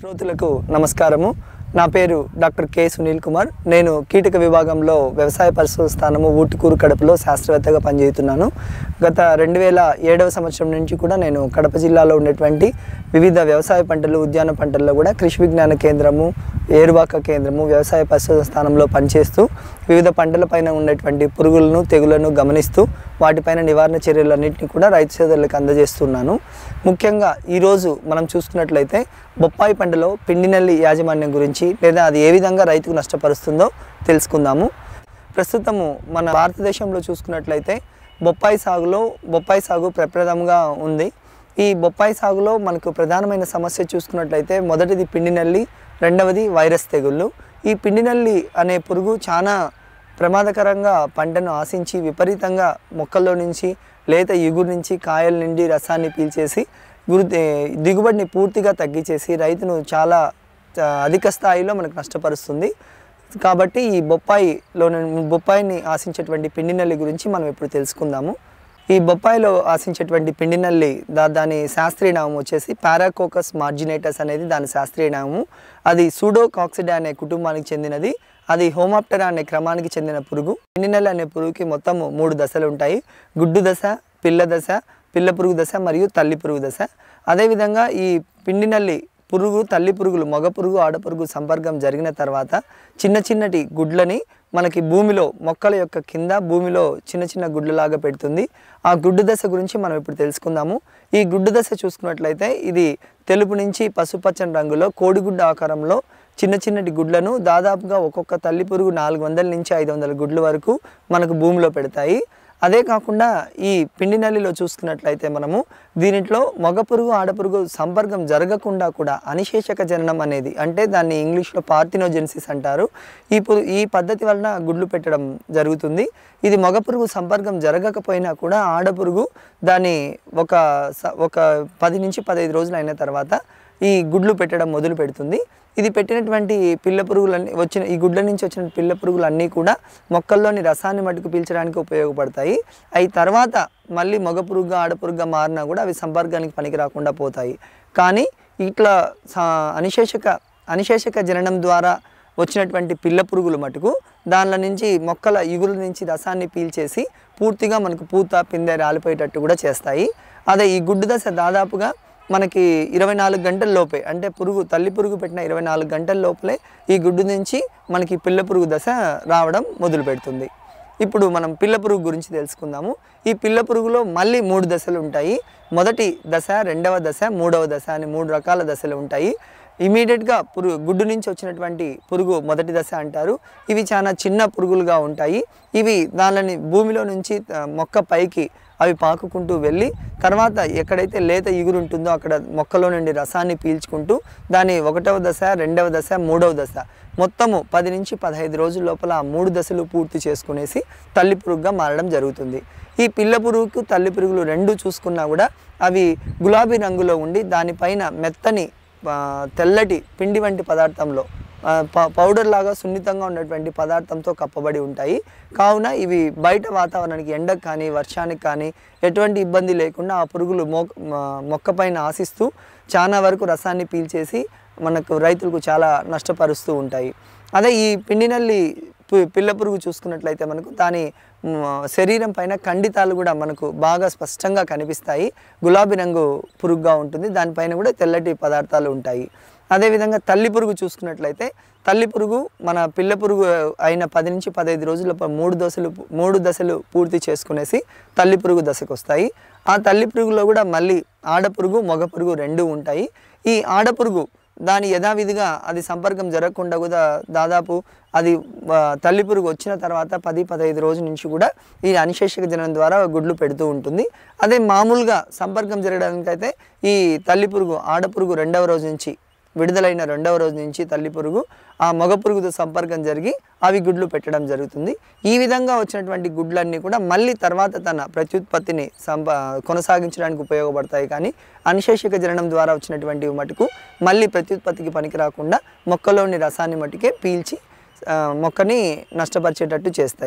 శ్రోతలకు నమస్కారము నా పేరు డాక్టర్ కె సునీల్ కుమార్ నేను కీటక విభాగంలో వ్యవసాయ పరిశోధన స్థానము ఊటుకూరు కడపలో శాస్త్రవేత్తగా పనిచేస్తున్నాను గత రెండు వేల ఏడవ సంవత్సరం నుంచి కూడా నేను కడప జిల్లాలో ఉన్నటువంటి వివిధ వ్యవసాయ పంటలు ఉద్యాన పంటల్లో కూడా కృషి విజ్ఞాన కేంద్రము ఏరువాక కేంద్రము వ్యవసాయ పరిశోధన స్థానంలో పనిచేస్తూ వివిధ పంటలపైన ఉన్నటువంటి పురుగులను తెగులను గమనిస్తూ వాటిపైన నివారణ చర్యలన్నింటినీ కూడా రైతు సోదరులకు అందజేస్తున్నాను ముఖ్యంగా ఈరోజు మనం చూసుకున్నట్లయితే బొప్పాయి పంటలో పిండి నల్లి యాజమాన్యం గురించి లేదా అది ఏ విధంగా రైతుకు నష్టపరుస్తుందో తెలుసుకుందాము ప్రస్తుతము మన భారతదేశంలో చూసుకున్నట్లయితే బొప్పాయి సాగులో బొప్పాయి సాగు ప్రప్రథమంగా ఉంది ఈ బొప్పాయి సాగులో మనకు ప్రధానమైన సమస్య చూసుకున్నట్లయితే మొదటిది పిండి నల్లి రెండవది వైరస్ తెగుళ్ళు ఈ పిండి నల్లి అనే పురుగు చాలా ప్రమాదకరంగా పంటను ఆశించి విపరీతంగా మొక్కల్లో నుంచి లేత ఇగురు నుంచి కాయల నుండి రసాన్ని పీల్చేసి గురు దిగుబడిని పూర్తిగా తగ్గించేసి రైతును చాలా ఆ, అధిక స్థాయిలో మనకు నష్టపరుస్తుంది కాబట్టి ఈ బొప్పాయిలో బొప్పాయిని ఆశించేటువంటి పిండి నల్లి గురించి మనం ఇప్పుడు తెలుసుకుందాము ఈ బొప్పాయిలో ఆశించేటువంటి పిండి నల్లి దా దాని శాస్త్రీయ నామం వచ్చేసి పారాకోకస్ మార్జినేటస్ అనేది దాని శాస్త్రీయ నామము అది సూడోకాక్సిడా అనే కుటుంబానికి చెందినది అది హోమాప్టెరా అనే క్రమానికి చెందిన పురుగు పిండి నల్లి అనే పురుగుకి మొత్తం మూడు దశలు ఉంటాయి గుడ్డు దశ పిల్ల దశ పిల్ల పురుగు దశ మరియు తల్లి పురుగు దశ అదేవిధంగా ఈ పిండి నల్లి పురుగు తల్లి పురుగులు మగ పురుగు ఆడ పురుగు సంపర్కం జరిగిన తర్వాత చిన్న చిన్నటి గుడ్లని మనకి భూమిలో మొక్కల యొక్క కింద భూమిలో చిన్న చిన్న గుడ్లలాగా పెడుతుంది ఆ గుడ్డు దశ గురించి మనం ఇప్పుడు తెలుసుకుందాము ఈ గుడ్డు దశ చూసుకున్నట్లయితే ఇది తెలుపు నుంచి పసుపచ్చని రంగులో కోడిగుడ్డ ఆకారంలో చిన్న చిన్నటి గుడ్లను దాదాపుగా ఒక్కొక్క తల్లి పురుగు నాలుగు వందల నుంచి ఐదు వందల గుడ్ల వరకు మనకు భూమిలో పెడతాయి అదే కాకుండా ఈ పిండి నల్లిలో చూసుకున్నట్లయితే మనము దీనిట్లో మగ పురుగు ఆడపురుగు సంపర్కం జరగకుండా కూడా అనిశేషక జననం అనేది అంటే దాన్ని ఇంగ్లీష్లో పార్థినోజెన్సిస్ అంటారు ఈ పు ఈ పద్ధతి వలన గుడ్లు పెట్టడం జరుగుతుంది ఇది మగ పురుగు సంపర్కం జరగకపోయినా కూడా ఆడపురుగు దాని ఒక స- ఒక పది నుంచి పదహైదు రోజులు అయిన తర్వాత ఈ గుడ్లు పెట్టడం మొదలు పెడుతుంది ఇది పెట్టినటువంటి పిల్ల పురుగులన్నీ వచ్చిన ఈ గుడ్ల నుంచి వచ్చిన పిల్ల పురుగులన్నీ కూడా మొక్కల్లోని రసాన్ని మటుకు పీల్చడానికి ఉపయోగపడతాయి అవి తర్వాత మళ్ళీ మగ పురుగుగా ఆడపురుగుగా మారినా కూడా అవి సంపర్కానికి పనికి రాకుండా పోతాయి కానీ ఇట్లా సా- అనిశేషక అనిశేషక జననం ద్వారా వచ్చినటువంటి పిల్ల పురుగులు మటుకు దానిలో నుంచి మొక్కల ఇగుల నుంచి రసాన్ని పీల్చేసి పూర్తిగా మనకు పూత పిందె రాలిపోయేటట్టు కూడా చేస్తాయి అదే ఈ గుడ్డు దశ దాదాపుగా మనకి ఇరవై నాలుగు గంటల లోపే అంటే పురుగు తల్లి పురుగు పెట్టిన ఇరవై నాలుగు గంటల లోపలే ఈ గుడ్డు నుంచి మనకి పిల్ల పురుగు దశ రావడం మొదలు పెడుతుంది ఇప్పుడు మనం పిల్ల పురుగు గురించి తెలుసుకుందాము ఈ పిల్ల పురుగులో మళ్ళీ మూడు దశలు ఉంటాయి మొదటి దశ రెండవ దశ మూడవ దశ అని మూడు రకాల దశలు ఉంటాయి ఇమీడియట్గా పురుగు గుడ్డు నుంచి వచ్చినటువంటి పురుగు మొదటి దశ అంటారు ఇవి చాలా చిన్న పురుగులుగా ఉంటాయి ఇవి దానిని భూమిలో నుంచి ఆ, మొక్క పైకి అవి పాకుకుంటూ వెళ్ళి తర్వాత ఎక్కడైతే లేత ఇగురు ఉంటుందో అక్కడ మొక్కలో నుండి రసాన్ని పీల్చుకుంటూ దాని ఒకటవ దశ రెండవ దశ మూడవ దశ మొత్తము పది నుంచి పదహైదు రోజుల లోపల ఆ మూడు దశలు పూర్తి చేసుకునేసి తల్లి పురుగుగా మారడం జరుగుతుంది ఈ పిల్ల పురుగుకు తల్లి పురుగులు రెండు చూసుకున్నా కూడా అవి గులాబీ రంగులో ఉండి దానిపైన మెత్తని ఆ, తెల్లటి పిండి వంటి పదార్థంలో ఆ, ప- పౌడర్ లాగా సున్నితంగా ఉన్నటువంటి పదార్థంతో కప్పబడి ఉంటాయి కావున ఇవి బయట వాతావరణానికి ఎండకు కానీ వర్షానికి కానీ ఎటువంటి ఇబ్బంది లేకుండా ఆ పురుగులు మొ మొక్క పైన ఆశిస్తూ చాలా వరకు రసాన్ని పీల్చేసి మనకు రైతులకు చాలా నష్టపరుస్తూ ఉంటాయి అదే ఈ పిండి నల్లి పు- పిల్ల పురుగు చూసుకున్నట్లయితే మనకు దాని మ్, శరీరం పైన ఖండితాలు కూడా మనకు బాగా స్పష్టంగా కనిపిస్తాయి గులాబీ రంగు పురుగుగా ఉంటుంది దానిపైన కూడా తెల్లటి పదార్థాలు ఉంటాయి అదేవిధంగా తల్లి పురుగు చూసుకున్నట్లయితే తల్లి పురుగు మన పిల్ల పురుగు అయిన పది నుంచి పదహైదు రోజుల ప- మూడు దశలు మూడు దశలు పూర్తి చేసుకునేసి తల్లి పురుగు దశకు వస్తాయి ఆ తల్లి పురుగులో కూడా మళ్ళీ ఆడపురుగు మగ పురుగు రెండు ఉంటాయి ఈ ఆడపురుగు దాని యథావిధిగా అది సంపర్కం జరగకుండా కూడా దాదాపు అది ఆ, తల్లి పురుగు వచ్చిన తర్వాత పది పదహైదు రోజుల నుంచి కూడా ఈ అనిశేషక జనం ద్వారా గుడ్లు పెడుతూ ఉంటుంది అదే మామూలుగా సంపర్కం జరగడానికైతే ఈ తల్లి పురుగు ఆడపురుగు రెండవ రోజు నుంచి విడుదలైన రెండవ రోజు నుంచి తల్లి పురుగు ఆ మగ పురుగుతో సంపర్కం జరిగి అవి గుడ్లు పెట్టడం జరుగుతుంది ఈ విధంగా వచ్చినటువంటి గుడ్లన్నీ కూడా మళ్ళీ తర్వాత తన ప్రత్యుత్పత్తిని సంప కొనసాగించడానికి ఉపయోగపడతాయి కానీ అనిశేషిక జననం ద్వారా వచ్చినటువంటి మటుకు మళ్ళీ ప్రత్యుత్పత్తికి పనికి రాకుండా మొక్కలోని రసాన్ని మటుకే పీల్చి ఆ, మొక్కని నష్టపరిచేటట్టు చేస్తాయి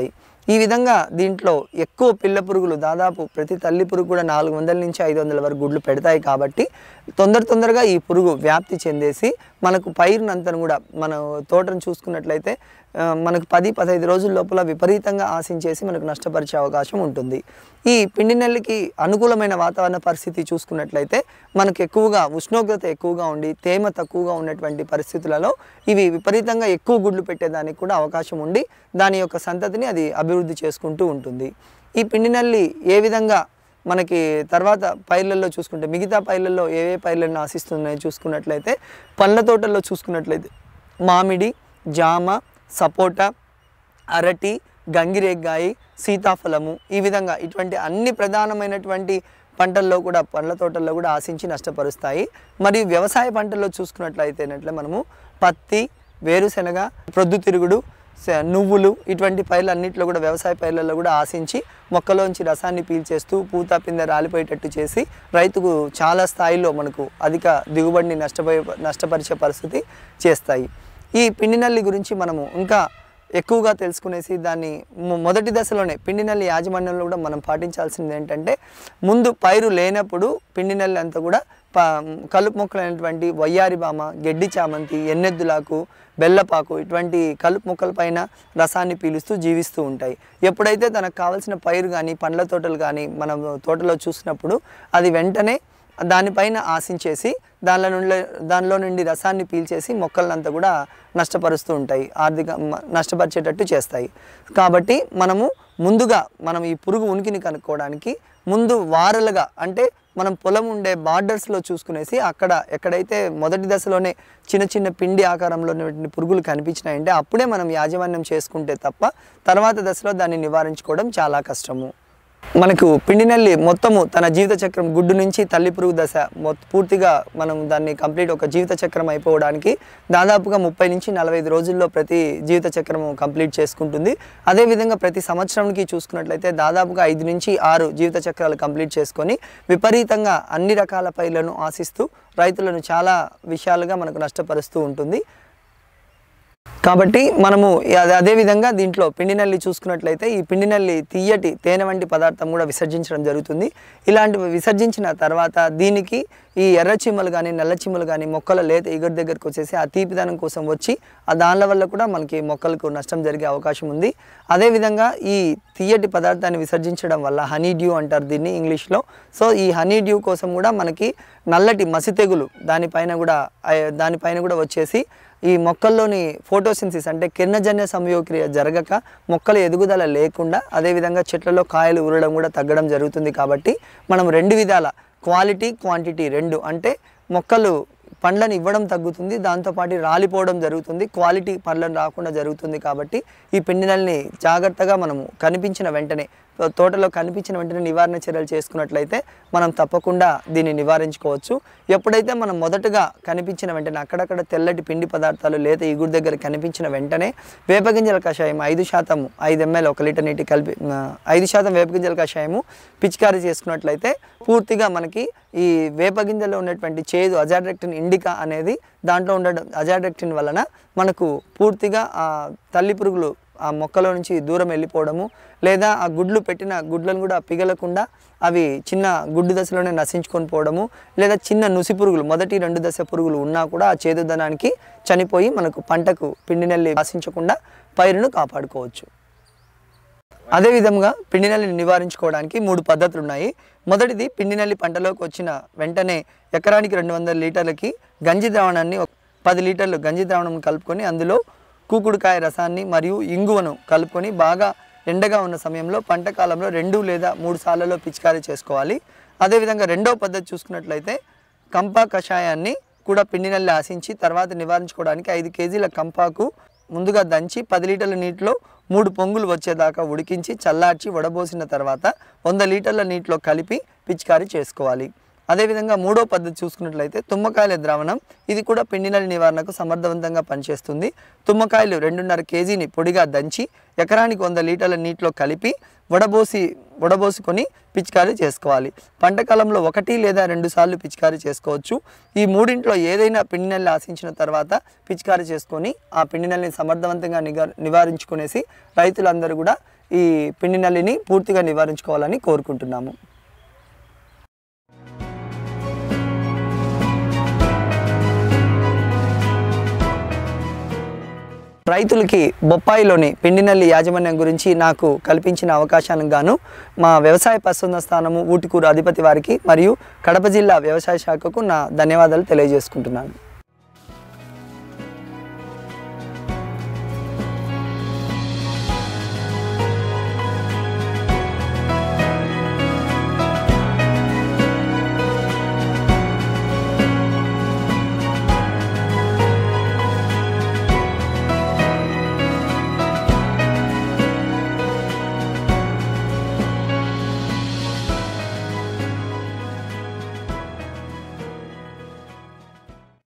ఈ విధంగా దీంట్లో ఎక్కువ పిల్ల పురుగులు దాదాపు ప్రతి తల్లి పురుగు కూడా నాలుగు వందల నుంచి ఐదు వందల వరకు గుడ్లు పెడతాయి కాబట్టి తొందర తొందరగా ఈ పురుగు వ్యాప్తి చెందేసి మనకు పైరునంతను కూడా మన తోటను చూసుకున్నట్లయితే ఆ, మనకు పది పదహైదు రోజుల లోపల విపరీతంగా ఆశించేసి మనకు నష్టపరిచే అవకాశం ఉంటుంది ఈ పిండి నెల్లికి అనుకూలమైన వాతావరణ పరిస్థితి చూసుకున్నట్లయితే మనకు ఎక్కువగా ఉష్ణోగ్రత ఎక్కువగా ఉండి తేమ తక్కువగా ఉన్నటువంటి పరిస్థితులలో ఇవి విపరీతంగా ఎక్కువ గుడ్లు పెట్టేదానికి కూడా అవకాశం ఉండి దాని యొక్క సంతతిని అది అభివృద్ధి చేసుకుంటూ ఉంటుంది ఈ పిండి నల్లి ఏ విధంగా మనకి తర్వాత పైర్లలో చూసుకుంటే మిగతా పైర్లలో ఏ ఏ పైర్లను ఆశిస్తున్నాయో చూసుకున్నట్లయితే పండ్ల తోటల్లో చూసుకున్నట్లయితే మామిడి జామ సపోటా అరటి గంగిరేగ్గాయి సీతాఫలము ఈ విధంగా ఇటువంటి అన్ని ప్రధానమైనటువంటి పంటల్లో కూడా పండ్ల తోటల్లో కూడా ఆశించి నష్టపరుస్తాయి మరియు వ్యవసాయ పంటల్లో చూసుకున్నట్లయితేనట్లే మనము పత్తి వేరుశెనగ ప్రొద్దుతిరుగుడు స- నువ్వులు ఇటువంటి పైర్లు అన్నింటిలో కూడా వ్యవసాయ పైర్లలో కూడా ఆశించి మొక్కలోంచి రసాన్ని పీల్చేస్తూ పూత పిందె రాలిపోయేటట్టు చేసి రైతుకు చాలా స్థాయిలో మనకు అధిక దిగుబడిని నష్టపోయే నష్టపరిచే పరిస్థితి చేస్తాయి ఈ పిండి నల్లి గురించి మనము ఇంకా ఎక్కువగా తెలుసుకునేసి దాన్ని మొ- మొదటి దశలోనే పిండి నల్లి యాజమాన్యంలో కూడా మనం పాటించాల్సింది ఏంటంటే ముందు పైరు లేనప్పుడు పిండి నల్లి అంతా కూడా ప కలుపు మొక్కలైనటువంటి వయ్యారి బామ గెడ్డి చామంతి ఎన్నెద్దులాకు బెల్లపాకు ఇటువంటి కలుపు మొక్కల పైన రసాన్ని పీలుస్తూ జీవిస్తూ ఉంటాయి ఎప్పుడైతే తనకు కావాల్సిన పైరు కానీ పండ్ల తోటలు కానీ మనం తోటలో చూసినప్పుడు అది వెంటనే దానిపైన ఆశించేసి దానిలో నుండి దానిలో నుండి రసాన్ని పీల్చేసి మొక్కలంతా కూడా నష్టపరుస్తూ ఉంటాయి ఆర్థిక మ- నష్టపరిచేటట్టు చేస్తాయి కాబట్టి మనము ముందుగా మనం ఈ పురుగు ఉనికిని కనుక్కోవడానికి ముందు వారలుగా అంటే మనం పొలం ఉండే బార్డర్స్లో చూసుకునేసి అక్కడ ఎక్కడైతే మొదటి దశలోనే చిన్న చిన్న పిండి ఆకారంలో ఉన్నటువంటి పురుగులు కనిపించినాయంటే అప్పుడే మనం యాజమాన్యం చేసుకుంటే తప్ప తర్వాత దశలో దాన్ని నివారించుకోవడం చాలా కష్టము మనకు పిండి నల్లి మొత్తము తన జీవిత చక్రం గుడ్డు నుంచి తల్లి పురుగు దశ మొత్త పూర్తిగా మనం దాన్ని కంప్లీట్ ఒక జీవిత చక్రం అయిపోవడానికి దాదాపుగా ముప్పై నుంచి నలభై ఐదు రోజుల్లో ప్రతి జీవిత చక్రం కంప్లీట్ చేసుకుంటుంది అదేవిధంగా ప్రతి సంవత్సరానికి చూసుకున్నట్లయితే దాదాపుగా ఐదు నుంచి ఆరు జీవిత చక్రాలు కంప్లీట్ చేసుకొని విపరీతంగా అన్ని రకాల పైర్లను ఆశిస్తూ రైతులను చాలా విషయాలుగా మనకు నష్టపరుస్తూ ఉంటుంది కాబట్టి మనము అదే అదేవిధంగా దీంట్లో పిండి నల్లి చూసుకున్నట్లయితే ఈ పిండి నల్లి తీయటి తేనె వంటి పదార్థం కూడా విసర్జించడం జరుగుతుంది ఇలాంటివి విసర్జించిన తర్వాత దీనికి ఈ ఎర్ర చీమలు కానీ నల్ల చీమలు కానీ మొక్కల లేత ఎగురు దగ్గరకు వచ్చేసి ఆ తీపిదనం కోసం వచ్చి ఆ దానిల వల్ల కూడా మనకి మొక్కలకు నష్టం జరిగే అవకాశం ఉంది అదేవిధంగా ఈ తీయటి పదార్థాన్ని విసర్జించడం వల్ల హనీ డ్యూ అంటారు దీన్ని ఇంగ్లీష్లో సో ఈ హనీ డ్యూ కోసం కూడా మనకి నల్లటి మసి తెగులు దానిపైన కూడా ఆ, దానిపైన కూడా వచ్చేసి ఈ మొక్కల్లోని ఫోటోసింథసిస్ అంటే కిరణజన్య సంయోక్రియ జరగక మొక్కల ఎదుగుదల లేకుండా అదేవిధంగా చెట్లలో కాయలు ఊరడం కూడా తగ్గడం జరుగుతుంది కాబట్టి మనం రెండు విధాల క్వాలిటీ క్వాంటిటీ రెండు అంటే మొక్కలు పండ్లను ఇవ్వడం తగ్గుతుంది దాంతోపాటు రాలిపోవడం జరుగుతుంది క్వాలిటీ పండ్లను రాకుండా జరుగుతుంది కాబట్టి ఈ పిండినల్ని జాగ్రత్తగా మనము కనిపించిన వెంటనే తోటలో కనిపించిన వెంటనే నివారణ చర్యలు చేసుకున్నట్లయితే మనం తప్పకుండా దీన్ని నివారించుకోవచ్చు ఎప్పుడైతే మనం మొదటగా కనిపించిన వెంటనే అక్కడక్కడ తెల్లటి పిండి పదార్థాలు లేత ఇగురు దగ్గర కనిపించిన వెంటనే వేపగింజల కషాయం ఐదు శాతం ఐదు ఎంఎల్ ఒక లీటర్ నీటి కలిపి ఆ, ఐదు శాతం వేపగింజల కషాయము పిచికారీ చేసుకున్నట్లయితే పూర్తిగా మనకి ఈ వేపగింజలో ఉన్నటువంటి చేదు అజాడ్రెక్టిన్ ఇండికా అనేది దాంట్లో ఉండడం అజాడ్రెక్టిన్ వలన మనకు పూర్తిగా ఆ తల్లి పురుగులు ఆ మొక్కలో నుంచి దూరం వెళ్ళిపోవడము లేదా ఆ గుడ్లు పెట్టిన గుడ్లను కూడా పిగలకుండా అవి చిన్న గుడ్డు దశలోనే నశించుకొని పోవడము లేదా చిన్న నుసి పురుగులు మొదటి రెండు దశ పురుగులు ఉన్నా కూడా ఆ చేదుదనానికి చనిపోయి మనకు పంటకు పిండి నెల్లి ఆశించకుండా పైరును కాపాడుకోవచ్చు అదేవిధంగా పిండి నల్లిని నివారించుకోవడానికి మూడు పద్ధతులు ఉన్నాయి మొదటిది పిండి నల్లి పంటలోకి వచ్చిన వెంటనే ఎకరానికి రెండు వందల లీటర్లకి గంజి ద్రావణాన్ని ఒక పది లీటర్లు గంజి ద్రావణం కలుపుకొని అందులో కూకుడుకాయ రసాన్ని మరియు ఇంగువను కలుపుకొని బాగా ఎండగా ఉన్న సమయంలో పంట కాలంలో రెండు లేదా మూడు సార్లలో పిచికారీ చేసుకోవాలి అదేవిధంగా రెండవ పద్ధతి చూసుకున్నట్లయితే కంపా కషాయాన్ని కూడా పిండి నల్లి ఆశించి తర్వాత నివారించుకోవడానికి ఐదు కేజీల కంపాకు ముందుగా దంచి పది లీటర్ల నీటిలో మూడు పొంగులు వచ్చేదాకా ఉడికించి చల్లార్చి వడబోసిన తర్వాత వంద లీటర్ల నీటిలో కలిపి పిచికారీ చేసుకోవాలి అదేవిధంగా మూడో పద్ధతి చూసుకున్నట్లయితే తుమ్మకాయల ద్రావణం ఇది కూడా పిండి నల్లి నివారణకు సమర్థవంతంగా పనిచేస్తుంది తుమ్మకాయలు రెండున్నర కేజీని పొడిగా దంచి ఎకరానికి వంద లీటర్ల నీటిలో కలిపి వడబోసి వడబోసుకొని పిచికారీ చేసుకోవాలి పంట కాలంలో ఒకటి లేదా రెండు సార్లు పిచికారీ చేసుకోవచ్చు ఈ మూడింట్లో ఏదైనా పిండి నల్లి ఆశించిన తర్వాత పిచికారీ చేసుకొని ఆ పిండి నల్లిని సమర్థవంతంగా నిగా నివారించుకునేసి రైతులందరూ కూడా ఈ పిండి నల్లిని పూర్తిగా నివారించుకోవాలని కోరుకుంటున్నాము రైతులకి బొప్పాయిలోని పిండి నల్లి యాజమాన్యం గురించి నాకు కల్పించిన అవకాశానికి గాను మా వ్యవసాయ పశువుల స్థానము ఊటికూరు అధిపతి వారికి మరియు కడప జిల్లా వ్యవసాయ శాఖకు నా ధన్యవాదాలు తెలియజేసుకుంటున్నాను